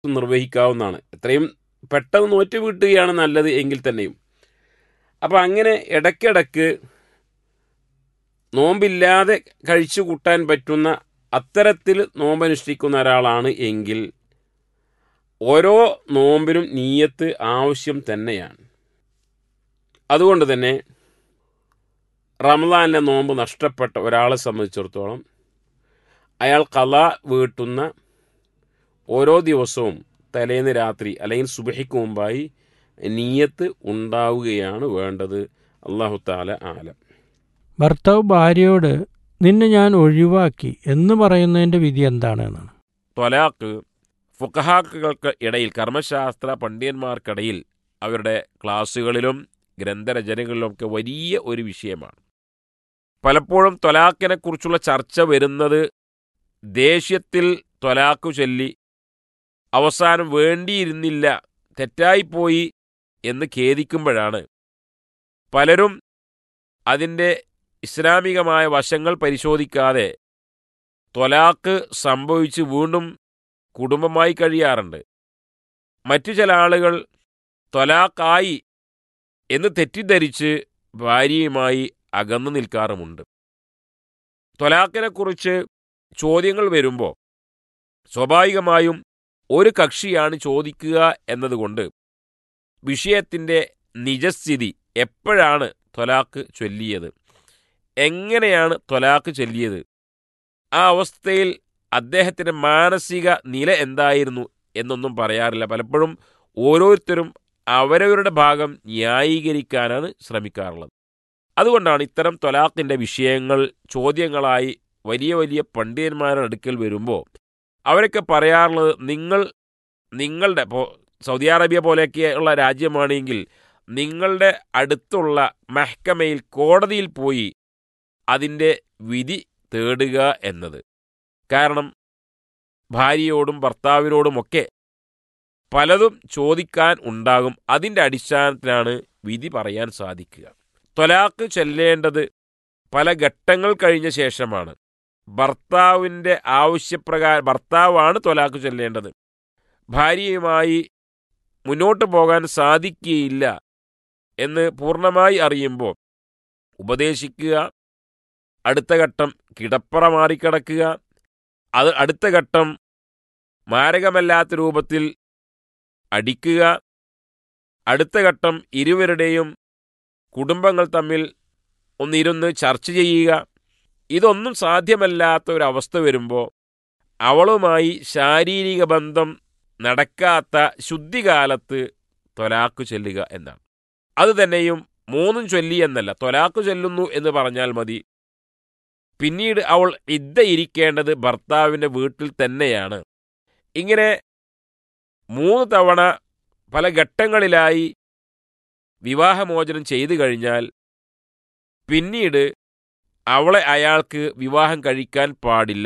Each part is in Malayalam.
നിർവഹിക്കാവുന്നതാണ് എത്രയും പെട്ടെന്ന് നോറ്റ് വീട്ടുകയാണ് നല്ലത് എങ്കിൽ തന്നെയും അപ്പോൾ അങ്ങനെ ഇടയ്ക്കിടയ്ക്ക് നോമ്പില്ലാതെ കഴിച്ചു കൂട്ടാൻ പറ്റുന്ന അത്തരത്തിൽ നോമ്പനുഷ്ഠിക്കുന്ന ഒരാളാണ് എങ്കിൽ ഓരോ നോമ്പിനും നീയത്ത് ആവശ്യം തന്നെയാണ് അതുകൊണ്ട് തന്നെ റമദാനിലെ നോമ്പ് നഷ്ടപ്പെട്ട ഒരാളെ സംബന്ധിച്ചിടത്തോളം അയാൾ കല വീട്ടുന്ന ഓരോ ദിവസവും തലേന്ന് രാത്രി അല്ലെങ്കിൽ സുബഹിക്ക് മുമ്പായി നീയത്ത് ഉണ്ടാവുകയാണ് വേണ്ടത് അള്ളാഹു താല ആലം ഭർത്താവ് ഭാര്യയോട് നിന്നെ ഞാൻ ഒഴിവാക്കി എന്ന് പറയുന്നതിന്റെ വിധി എന്താണ് എന്നാണ് ത്വലാഖ് ഫുഖഹാക്കുകൾക്ക് ഇടയിൽ കർമ്മശാസ്ത്ര പണ്ഡിതന്മാർക്കിടയിൽ അവരുടെ ക്ലാസ്സുകളിലും ഗ്രന്ഥരചനകളിലുമൊക്കെ വലിയ ഒരു വിഷയമാണ് പലപ്പോഴും ത്വലാഖിനെ കുറിച്ചുള്ള ചർച്ച വരുന്നത് ദേഷ്യത്തിൽ ത്വലാഖു ചൊല്ലി അവസാനം വേണ്ടിയിരുന്നില്ല തെറ്റായിപ്പോയി എന്ന് ഖേദിക്കുമ്പോഴാണ് പലരും അതിൻ്റെ ഇസ്ലാമികമായ വശങ്ങൾ പരിശോധിക്കാതെ ത്വലാക്ക് സംഭവിച്ച് വീണ്ടും കുടുംബമായി കഴിയാറുണ്ട് മറ്റു ചില ആളുകൾ ത്വലാക്കായി എന്ന് തെറ്റിദ്ധരിച്ച് ഭാര്യയുമായി അകന്നു നിൽക്കാറുമുണ്ട് ത്വലാക്കിനെക്കുറിച്ച് ചോദ്യങ്ങൾ വരുമ്പോൾ സ്വാഭാവികമായും ഒരു കക്ഷിയാണ് ചോദിക്കുക എന്നതുകൊണ്ട് വിഷയത്തിൻ്റെ നിജസ്ഥിതി എപ്പോഴാണ് ത്വലാക്ക് ചൊല്ലിയത് എങ്ങനെയാണ് ത്വലാക്ക് ചൊല്ലിയത് ആ അവസ്ഥയിൽ അദ്ദേഹത്തിൻ്റെ മാനസിക നില എന്തായിരുന്നു എന്നൊന്നും പറയാറില്ല പലപ്പോഴും ഓരോരുത്തരും അവരവരുടെ ഭാഗം ന്യായീകരിക്കാനാണ് ശ്രമിക്കാറുള്ളത് അതുകൊണ്ടാണ് ഇത്തരം ത്വലാഖിൻ്റെ വിഷയങ്ങൾ ചോദ്യങ്ങളായി വലിയ വലിയ പണ്ഡിതന്മാരുടെ അടുക്കൽ വരുമ്പോൾ അവരൊക്കെ പറയാറുള്ളത് നിങ്ങൾ നിങ്ങളുടെ ഇപ്പോൾ സൗദി അറേബ്യ പോലെയൊക്കെയുള്ള രാജ്യമാണെങ്കിൽ നിങ്ങളുടെ അടുത്തുള്ള മെഹ്ക്കമയിൽ കോടതിയിൽ പോയി അതിൻ്റെ വിധി തേടുക എന്നത് കാരണം ഭാര്യയോടും ഭർത്താവിനോടുമൊക്കെ പലതും ചോദിക്കാൻ ഉണ്ടാകും അതിൻ്റെ അടിസ്ഥാനത്തിലാണ് വിധി പറയാൻ സാധിക്കുക ത്വലാക്ക് ചെല്ലേണ്ടത് പല ഘട്ടങ്ങൾ കഴിഞ്ഞ ശേഷമാണ് ഭർത്താവിൻ്റെ ആവശ്യപ്രകാരം ഭർത്താവാണ് ത്വലാക്ക് ചെല്ലേണ്ടത് ഭാര്യയുമായി മുന്നോട്ട് പോകാൻ സാധിക്കുകയില്ല എന്ന് പൂർണ്ണമായി അറിയുമ്പോൾ ഉപദേശിക്കുക അടുത്ത ഘട്ടം കിടപ്പറ മാറിക്കിടക്കുക അത് അടുത്ത ഘട്ടം മാരകമല്ലാത്ത രൂപത്തിൽ അടിക്കുക അടുത്ത ഘട്ടം ഇരുവരുടെയും കുടുംബങ്ങൾ തമ്മിൽ ഒന്നിരുന്ന് ചർച്ച ചെയ്യുക ഇതൊന്നും സാധ്യമല്ലാത്ത ഒരവസ്ഥ വരുമ്പോൾ അവളുമായി ശാരീരിക ബന്ധം നടക്കാത്ത ശുദ്ധികാലത്ത് തൊലാക്ക് ചൊല്ലുക എന്നാണ് അത് തന്നെയും മൂന്നും ചൊല്ലി എന്നല്ല തൊലാക്ക് ചൊല്ലുന്നു എന്ന് പറഞ്ഞാൽ മതി പിന്നീട് അവൾ ഇരിക്കേണ്ടത് ഭർത്താവിൻ്റെ വീട്ടിൽ തന്നെയാണ് ഇങ്ങനെ മൂന്ന് തവണ പല ഘട്ടങ്ങളിലായി വിവാഹമോചനം ചെയ്തു കഴിഞ്ഞാൽ പിന്നീട് അവളെ അയാൾക്ക് വിവാഹം കഴിക്കാൻ പാടില്ല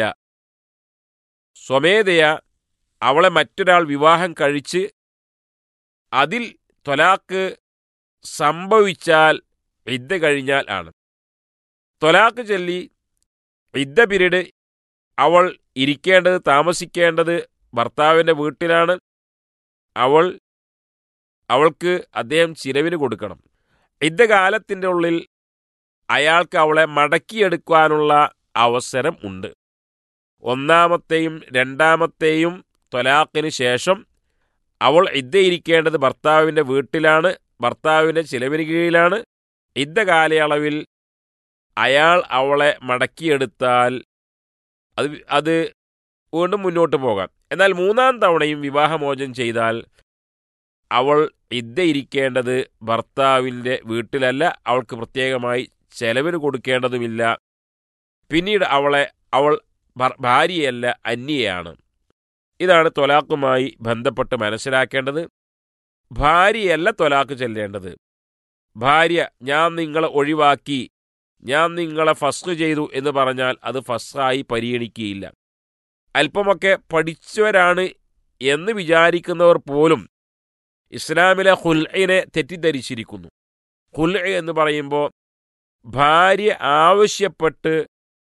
സ്വമേധയ അവളെ മറ്റൊരാൾ വിവാഹം കഴിച്ച് അതിൽ ത്വലാക്ക് സംഭവിച്ചാൽ ഇദ്ദ കഴിഞ്ഞാൽ ആണ് ത്വലാക്ക് ചൊല്ലി ഇദ്ദ പിരീഡ് അവൾ ഇരിക്കേണ്ടത് താമസിക്കേണ്ടത് ഭർത്താവിൻ്റെ വീട്ടിലാണ് അവൾ അവൾക്ക് അദ്ദേഹം ചിലവിന് കൊടുക്കണം ഇദ്ദകാലത്തിൻ്റെ ഉള്ളിൽ അയാൾക്ക് അവളെ മടക്കിയെടുക്കാനുള്ള അവസരം ഉണ്ട് ഒന്നാമത്തെയും രണ്ടാമത്തെയും ത്വലാഖിന് ശേഷം അവൾ ഇരിക്കേണ്ടത് ഭർത്താവിൻ്റെ വീട്ടിലാണ് ഭർത്താവിൻ്റെ ചിലവിന് കീഴിലാണ് ഇദ്ദ കാലയളവിൽ അയാൾ അവളെ മടക്കിയെടുത്താൽ അത് അത് വീണ്ടും മുന്നോട്ട് പോകാം എന്നാൽ മൂന്നാം തവണയും വിവാഹമോചനം ചെയ്താൽ അവൾ ഇരിക്കേണ്ടത് ഭർത്താവിൻ്റെ വീട്ടിലല്ല അവൾക്ക് പ്രത്യേകമായി ചെലവിന് കൊടുക്കേണ്ടതുമില്ല പിന്നീട് അവളെ അവൾ ഭാര്യയല്ല അന്യയാണ് ഇതാണ് തൊലാഖുമായി ബന്ധപ്പെട്ട് മനസ്സിലാക്കേണ്ടത് ഭാര്യയല്ല തൊലാഖ് ചെല്ലേണ്ടത് ഭാര്യ ഞാൻ നിങ്ങളെ ഒഴിവാക്കി ഞാൻ നിങ്ങളെ ഫസ്റ്റ് ചെയ്തു എന്ന് പറഞ്ഞാൽ അത് ഫസ്റ്റായി പരിഗണിക്കുകയില്ല അല്പമൊക്കെ പഠിച്ചവരാണ് എന്ന് വിചാരിക്കുന്നവർ പോലും ഇസ്ലാമിലെ ഹുൽഇനെ തെറ്റിദ്ധരിച്ചിരിക്കുന്നു ഹുൽ എന്ന് പറയുമ്പോൾ ഭാര്യ ആവശ്യപ്പെട്ട്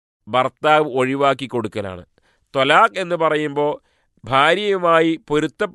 ഭർത്താവ് ഒഴിവാക്കി കൊടുക്കലാണ് തൊലാഖ് എന്ന് പറയുമ്പോൾ ഭാര്യയുമായി പൊരുത്ത